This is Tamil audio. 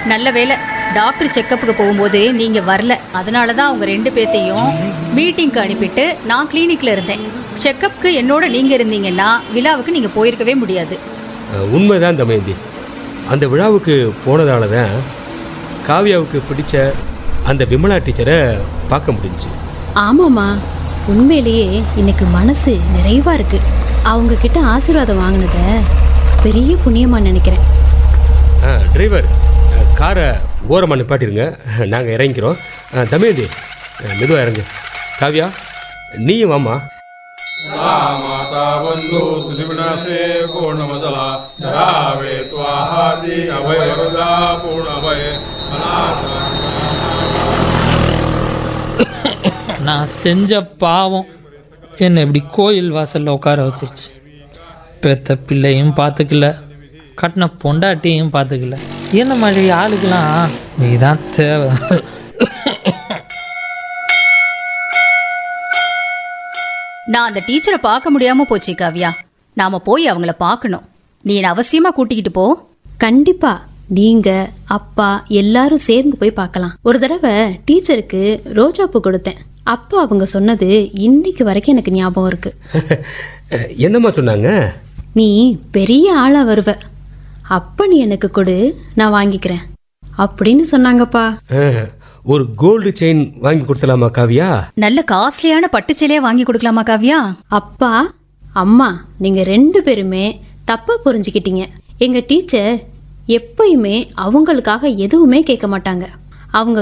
நல்ல வேலை டாக்டர் செக்கப்புக்கு போகும்போது நீங்க வரல அதனால தான் அவங்க ரெண்டு பேர்த்தையும் மீட்டிங்க்கு அனுப்பிட்டு நான் கிளினிக்ல இருந்தேன் செக்கப்புக்கு என்னோட நீங்க இருந்தீங்கன்னா விழாவுக்கு நீங்க போயிருக்கவே முடியாது அஹ், உண்மைதான் தமயந்தி அந்த விழாவுக்கு போனதால தான் காவியாவுக்கு பிடிச்ச அந்த விமலா டீச்சரை பார்க்க முடிஞ்சுச்சு ஆமாம்மா உண்மையிலேயே இன்னைக்கு மனசு நிறைவா இருக்கு அவங்க கிட்ட ஆசீர்வாதம் வாங்கினத பெரிய புண்ணியமா நினைக்கிறேன் ஆ டிரைவர் அஹ், காரை ஓரமாக நிப்பாட்டிருங்க நாங்கள் இறங்கிக்கிறோம் அஹ், தமயந்தி மெதுவாக இறங்கு காவியா நீயும் வாம்மா माता बन्धु तुतिविनाशे पूर्णमदला जरावे त्वाहादि अभय वरदा पूर्णभय நான் செஞ்ச பாவம் என்னை இப்படி கோயில் வாசலில் உட்கார வச்சிருச்சு பெத்த பிள்ளையும் பார்த்துக்கல கட்டின பொண்டாட்டியும் பார்த்துக்கல என்ன மாதிரி ஆளுக்கெல்லாம் நீதான் தேவை நான் அந்த டீச்சரை பார்க்க முடியாம போச்சு காவ்யா நாம போய் அவங்கள பார்க்கணும் நீ என்னை அவசியமா கூட்டிக்கிட்டு போ கண்டிப்பா நீங்க அப்பா எல்லாரும் சேர்ந்து போய் பார்க்கலாம் ஒரு தடவை டீச்சருக்கு ரோஜாப்பூ கொடுத்தேன் அப்பா அவங்க சொன்னது இன்னைக்கு வரைக்கும் எனக்கு ஞாபகம் இருக்கு அஹ், என்னம்மா சொன்னாங்க நீ பெரிய ஆளா வருவ அப்ப நீ எனக்கு கொடு நான் வாங்கிக்கிறேன் அப்படின்னு சொன்னாங்கப்பா அஹ், ஒரு கோல்டு செயின் வாங்கி கொடுத்தலாமா காவியா நல்ல காஸ்ட்லியான பட்டுச்சேலையா வாங்கி கொடுக்கலாமா காவ்யா அப்பா அம்மா நீங்க ரெண்டு பேருமே தப்பா புரிஞ்சுக்கிட்டீங்க எங்க டீச்சர் எப்பயுமே அவங்களுக்காக எதுவுமே கேட்க மாட்டாங்க அவங்க